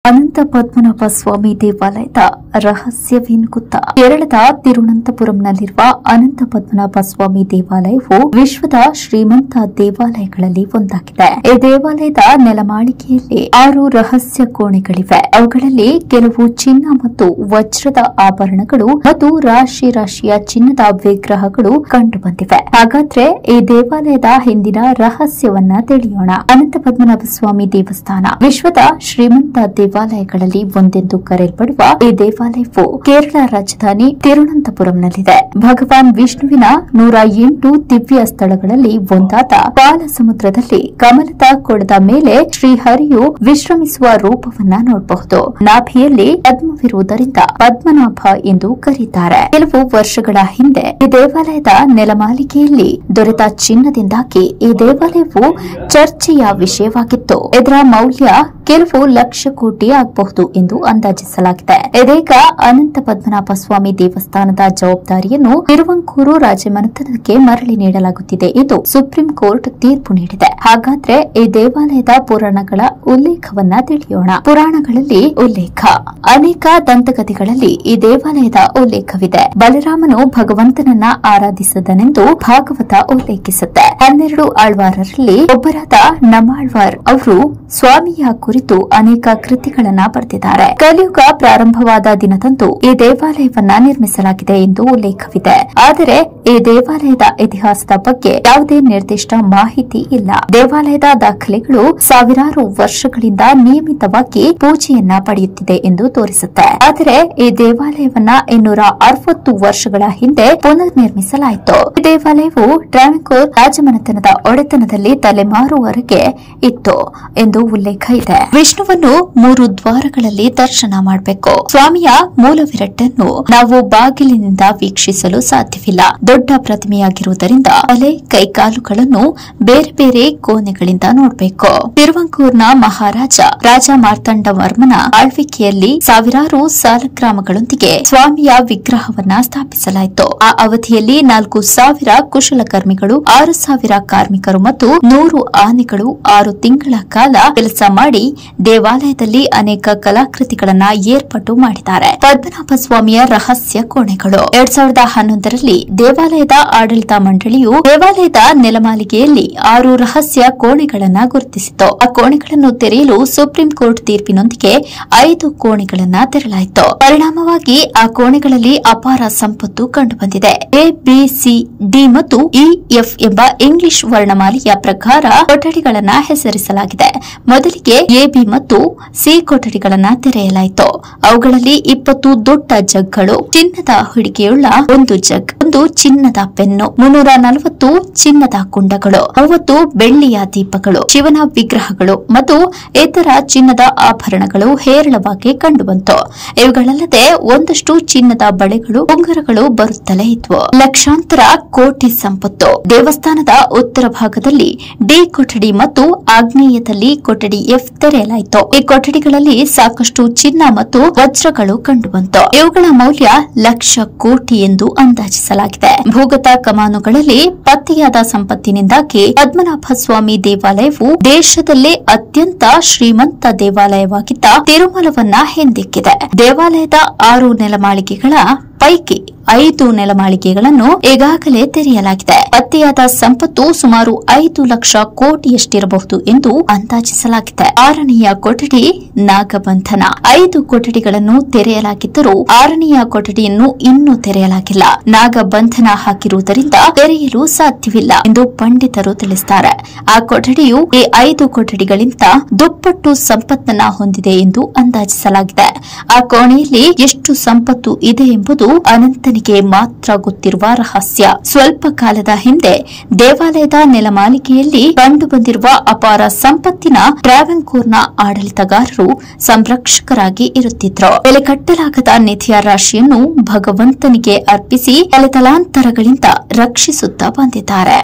ಅನಂತ ಪದ್ಮನಾಭ ಸ್ವಾಮಿ ದೇವಾಲಯದ ರಹಸ್ಯವೇನು ಗೊತ್ತಾ ಕೇರಳದ ತಿರುವನಂತಪುರಂನಲ್ಲಿರುವ ಅನಂತ ಪದ್ಮನಾಭ ಸ್ವಾಮಿ ದೇವಾಲಯವು ವಿಶ್ವದ ಶ್ರೀಮಂತ ದೇವಾಲಯಗಳಲ್ಲಿ ಒಂದಾಗಿದೆ ಈ ದೇವಾಲಯದ ನೆಲಮಾಳಿಗೆಯಲ್ಲಿ ಆರು ರಹಸ್ಯ ಕೋಣೆಗಳಿವೆ ಅವುಗಳಲ್ಲಿ ಕೆಲವು ಚಿನ್ನ ಮತ್ತು ವಜ್ರದ ಆಭರಣಗಳು ಮತ್ತು ರಾಶಿ ರಾಶಿಯ ಚಿನ್ನದ ವಿಗ್ರಹಗಳು ಕಂಡು ಬಂದಿವೆ ಹಾಗಾದ್ರೆ ಈ ದೇವಾಲಯದ ಹಿಂದಿನ ರಹಸ್ಯವನ್ನ ತಿಳಿಯೋಣ ಅನಂತ ಪದ್ಮನಾಭ ಸ್ವಾಮಿ ದೇವಸ್ಥಾನ ವಿಶ್ವದ ಶ್ರೀಮಂತ ದೇವಾಲಯಗಳಲ್ಲಿ ಒಂದೆಂದು ಕರೆಯಲ್ಪಡುವ ಈ ದೇವಾಲಯವು ಕೇರಳ ರಾಜಧಾನಿ ತಿರುವನಂತಪುರಂನಲ್ಲಿದೆ ಭಗವಾನ್ ವಿಷ್ಣುವಿನ ನೂರ ಎಂಟು ದಿವ್ಯ ಸ್ಥಳಗಳಲ್ಲಿ ಒಂದಾದ ಪಾಲ ಸಮುದ್ರದಲ್ಲಿ ಕಮಲದ ಕೊಡದ ಮೇಲೆ ಶ್ರೀಹರಿಯು ವಿಶ್ರಮಿಸುವ ರೂಪವನ್ನ ನೋಡಬಹುದು ನಾಭಿಯಲ್ಲಿ ಪದ್ಮವಿರುವುದರಿಂದ ಪದ್ಮನಾಭ ಎಂದು ಕರೀತಾರೆ ಕೆಲವು ವರ್ಷಗಳ ಹಿಂದೆ ಈ ದೇವಾಲಯದ ನೆಲಮಾಳಿಗೆಯಲ್ಲಿ ದೊರೆತ ಚಿನ್ನದಿಂದಾಗಿ ಈ ದೇವಾಲಯವು ಚರ್ಚೆಯ ವಿಷಯವಾಗಿತ್ತು ಇದರ ಮೌಲ್ಯ ಕೆಲವು ಲಕ್ಷ ಕೋಟಿ ಆಗಬಹುದು ಎಂದು ಅಂದಾಜಿಸಲಾಗಿದೆ ಇದೀಗ ಅನಂತ ಪದ್ಮನಾಭ ಸ್ವಾಮಿ ದೇವಸ್ಥಾನದ ಜವಾಬ್ದಾರಿಯನ್ನು ತಿರುವಂಕೂರು ರಾಜಮನೆತನಕ್ಕೆ ಮರಳಿ ನೀಡಲಾಗುತ್ತಿದೆ ಎಂದು ಸುಪ್ರೀಂ ಕೋರ್ಟ್ ತೀರ್ಪು ನೀಡಿದೆ ಹಾಗಾದ್ರೆ ಈ ದೇವಾಲಯದ ಪುರಾಣಗಳ ಉಲ್ಲೇಖವನ್ನ ತಿಳಿಯೋಣ ಪುರಾಣಗಳಲ್ಲಿ ಉಲ್ಲೇಖ ಅನೇಕ ದಂತಕಥೆಗಳಲ್ಲಿ ಈ ದೇವಾಲಯದ ಉಲ್ಲೇಖವಿದೆ ಬಲರಾಮನು ಭಗವಂತನನ್ನ ಆರಾಧಿಸದನೆಂದು ಭಾಗವತ ಉಲ್ಲೇಖಿಸುತ್ತೆ ಹನ್ನೆರಡು ಆಳ್ವಾರರಲ್ಲಿ ಒಬ್ಬರಾದ ನಮಾಳ್ವಾರ್ ಅವರು ಸ್ವಾಮಿಯ ಕುರಿತು ಅನೇಕ ಕೃತಿಗಳನ್ನ ಬರೆದಿದ್ದಾರೆ ಕಲಿಯುಗ ಪ್ರಾರಂಭವಾದ ದಿನದಂದು ಈ ದೇವಾಲಯವನ್ನ ನಿರ್ಮಿಸಲಾಗಿದೆ ಎಂದು ಉಲ್ಲೇಖವಿದೆ ಆದರೆ ಈ ದೇವಾಲಯದ ಇತಿಹಾಸದ ಬಗ್ಗೆ ಯಾವುದೇ ನಿರ್ದಿಷ್ಟ ಮಾಹಿತಿ ಇಲ್ಲ ದೇವಾಲಯದ ದಾಖಲೆಗಳು ಸಾವಿರಾರು ವರ್ಷಗಳಿಂದ ನಿಯಮಿತವಾಗಿ ಪೂಜೆಯನ್ನ ಪಡೆಯುತ್ತಿದೆ ಎಂದು ತೋರಿಸುತ್ತೆ ಆದರೆ ಈ ದೇವಾಲಯವನ್ನ ಇನ್ನೂರ ಅರವತ್ತು ವರ್ಷಗಳ ಹಿಂದೆ ಪುನರ್ ನಿರ್ಮಿಸಲಾಯಿತು ಈ ದೇವಾಲಯವು ಟ್ರಾವೆಂಕೋರ್ ರಾಜಮನೆತನದ ಒಡೆತನದಲ್ಲಿ ತಲೆಮಾರುವರೆಗೆ ಇತ್ತು ಎಂದು ಉಲ್ಲೇಖ ಇದೆ ವಿಷ್ಣುವನ್ನು ಮೂರು ದ್ವಾರಗಳಲ್ಲಿ ದರ್ಶನ ಮಾಡಬೇಕು ಸ್ವಾಮಿಯ ಮೂಲವಿರಟ್ಟನ್ನು ನಾವು ಬಾಗಿಲಿನಿಂದ ವೀಕ್ಷಿಸಲು ಸಾಧ್ಯವಿಲ್ಲ ದೊಡ್ಡ ಪ್ರತಿಮೆಯಾಗಿರುವುದರಿಂದ ತಲೆ ಕೈಕಾಲುಗಳನ್ನು ಬೇರೆ ಬೇರೆ ಕೋಣೆಗಳಿಂದ ನೋಡಬೇಕು ತಿರುವಂಕೂರ್ನ ಮಹಾರಾಜ ರಾಜ ಮಾರ್ತಾಂಡವರ್ಮನ ಆಳ್ವಿಕೆಯಲ್ಲಿ ಸಾವಿರಾರು ಸಾಲಗ್ರಾಮಗಳೊಂದಿಗೆ ಸ್ವಾಮಿಯ ವಿಗ್ರಹವನ್ನ ಸ್ಥಾಪಿಸಲಾಯಿತು ಆ ಅವಧಿಯಲ್ಲಿ ನಾಲ್ಕು ಸಾವಿರ ಕುಶಲಕರ್ಮಿಗಳು ಆರು ಸಾವಿರ ಕಾರ್ಮಿಕರು ಮತ್ತು ನೂರು ಆನೆಗಳು ಆರು ತಿಂಗಳ ಕಾಲ ಕೆಲಸ ಮಾಡಿ ದೇವಾಲಯದಲ್ಲಿ ಅನೇಕ ಕಲಾಕೃತಿಗಳನ್ನ ಏರ್ಪಾಟು ಮಾಡಿದ್ದಾರೆ ಪದ್ಮನಾಭ ಸ್ವಾಮಿಯ ರಹಸ್ಯ ಕೋಣೆಗಳು ಎರಡ್ ಸಾವಿರದ ಹನ್ನೊಂದರಲ್ಲಿ ದೇವಾಲಯದ ಆಡಳಿತ ಮಂಡಳಿಯು ದೇವಾಲಯದ ನೆಲಮಾಳಿಗೆಯಲ್ಲಿ ಆರು ರಹಸ್ಯ ಕೋಣೆಗಳನ್ನ ಗುರುತಿಸಿತು ಆ ಕೋಣೆಗಳನ್ನು ತೆರೆಯಲು ಸುಪ್ರೀಂ ಕೋರ್ಟ್ ತೀರ್ಪಿನೊಂದಿಗೆ ಐದು ಕೋಣೆಗಳನ್ನ ತೆರಲಾಯಿತು ಪರಿಣಾಮವಾಗಿ ಆ ಕೋಣೆಗಳಲ್ಲಿ ಅಪಾರ ಸಂಪತ್ತು ಕಂಡುಬಂದಿದೆ ಎ ಬಿ ಸಿ ಡಿ ಮತ್ತು ಇ ಎಫ್ ಎಂಬ ಇಂಗ್ಲಿಷ್ ವರ್ಣಮಾಲೆಯ ಪ್ರಕಾರ ಕೊಠಡಿಗಳನ್ನ ಹೆಸರಿಸಲಾಗಿದೆ ಮೊದಲಿಗೆ ಎ ಬಿ ಮತ್ತು ಸಿ ಕೊಠಡಿಗಳನ್ನ ತೆರೆಯಲಾಯಿತು ಅವುಗಳಲ್ಲಿ ಇಪ್ಪತ್ತು ದೊಡ್ಡ ಜಗ್ಗಳು ಚಿನ್ನದ ಹುಡುಗೆಯುಳ್ಳ ಒಂದು ಜಗ್ ಒಂದು ಚಿನ್ನದ ಪೆನ್ನು ಮುನ್ನೂರ ನಲವತ್ತು ಚಿನ್ನದ ಕುಂಡಗಳು ಮೂವತ್ತು ಬೆಳ್ಳಿಯ ದೀಪಗಳು ಶಿವನ ವಿಗ್ರಹಗಳು ಮತ್ತು ಇತರ ಚಿನ್ನದ ಆಭರಣಗಳು ಹೇರಳವಾಗಿ ಕಂಡುಬಂತು ಇವುಗಳಲ್ಲದೆ ಒಂದಷ್ಟು ಚಿನ್ನದ ಬಳೆಗಳು ಉಂಗುರಗಳು ಬರುತ್ತಲೇ ಇದ್ವು ಲಕ್ಷಾಂತರ ಕೋಟಿ ಸಂಪತ್ತು ದೇವಸ್ಥಾನದ ಉತ್ತರ ಭಾಗದಲ್ಲಿ ಡಿ ಕೊಠಡಿ ಮತ್ತು ಆಗ್ನೇಯದಲ್ಲಿ ಕೊಠಡಿ ಎಫ್ ತೆರೆಯಲಾಯಿತು ಈ ಕೊಠಡಿಗಳಲ್ಲಿ ಸಾಕಷ್ಟು ಚಿನ್ನ ಮತ್ತು ವಜ್ರಗಳು ಕಂಡುಬಂತು ಇವುಗಳ ಮೌಲ್ಯ ಲಕ್ಷ ಕೋಟಿ ಎಂದು ಅಂದಾಜಿಸಲಾಗಿದೆ ಭೂಗತ ಕಮಾನುಗಳಲ್ಲಿ ಪತ್ತೆಯಾದ ಸಂಪತ್ತಿನಿಂದಾಗಿ ಪದ್ಮನಾಭ ಸ್ವಾಮಿ ದೇವಾಲಯವು ದೇಶದಲ್ಲೇ ಅತ್ಯಂತ ಶ್ರೀಮಂತ ದೇವಾಲಯವಾಗಿದ್ದ ತಿರುಮಲವನ್ನ ಹಿಂದಿಕ್ಕಿದೆ ದೇವಾಲಯದ ಆರು ನೆಲಮಾಳಿಗೆಗಳ ಪೈಕಿ ಐದು ನೆಲಮಾಳಿಗೆಗಳನ್ನು ಈಗಾಗಲೇ ತೆರೆಯಲಾಗಿದೆ ಪತ್ತೆಯಾದ ಸಂಪತ್ತು ಸುಮಾರು ಐದು ಲಕ್ಷ ಕೋಟಿಯಷ್ಟಿರಬಹುದು ಎಂದು ಅಂದಾಜಿಸಲಾಗಿದೆ ಆರನೆಯ ಕೊಠಡಿ ನಾಗಬಂಧನ ಐದು ಕೊಠಡಿಗಳನ್ನು ತೆರೆಯಲಾಗಿದ್ದರೂ ಆರನೆಯ ಕೊಠಡಿಯನ್ನು ಇನ್ನೂ ತೆರೆಯಲಾಗಿಲ್ಲ ನಾಗಬಂಧನ ಹಾಕಿರುವುದರಿಂದ ತೆರೆಯಲು ಸಾಧ್ಯವಿಲ್ಲ ಎಂದು ಪಂಡಿತರು ತಿಳಿಸುತ್ತಾರೆ ಆ ಕೊಠಡಿಯು ಈ ಐದು ಕೊಠಡಿಗಳಿಂದ ದುಪ್ಪಟ್ಟು ಸಂಪತ್ತನ್ನ ಹೊಂದಿದೆ ಎಂದು ಅಂದಾಜಿಸಲಾಗಿದೆ ಆ ಕೋಣೆಯಲ್ಲಿ ಎಷ್ಟು ಸಂಪತ್ತು ಇದೆ ಎಂಬುದು ಅನಂತನಿಗೆ ಮಾತ್ರ ಗೊತ್ತಿರುವ ರಹಸ್ಯ ಸ್ವಲ್ಪ ಕಾಲದ ಹಿಂದೆ ದೇವಾಲಯದ ನೆಲಮಾಳಿಗೆಯಲ್ಲಿ ಕಂಡುಬಂದಿರುವ ಅಪಾರ ಸಂಪತ್ತಿನ ಟ್ರಾವೆಂಕೂರ್ನ ಆಡಳಿತಗಾರರು ಸಂರಕ್ಷಕರಾಗಿ ಇರುತ್ತಿದ್ರು ಬೆಲೆ ಕಟ್ಟಲಾಗದ ನಿಧಿಯ ರಾಶಿಯನ್ನು ಭಗವಂತನಿಗೆ ಅರ್ಪಿಸಿ ತಲೆತಲಾಂತರಗಳಿಂದ ರಕ್ಷಿಸುತ್ತಾ ಬಂದಿದ್ದಾರೆ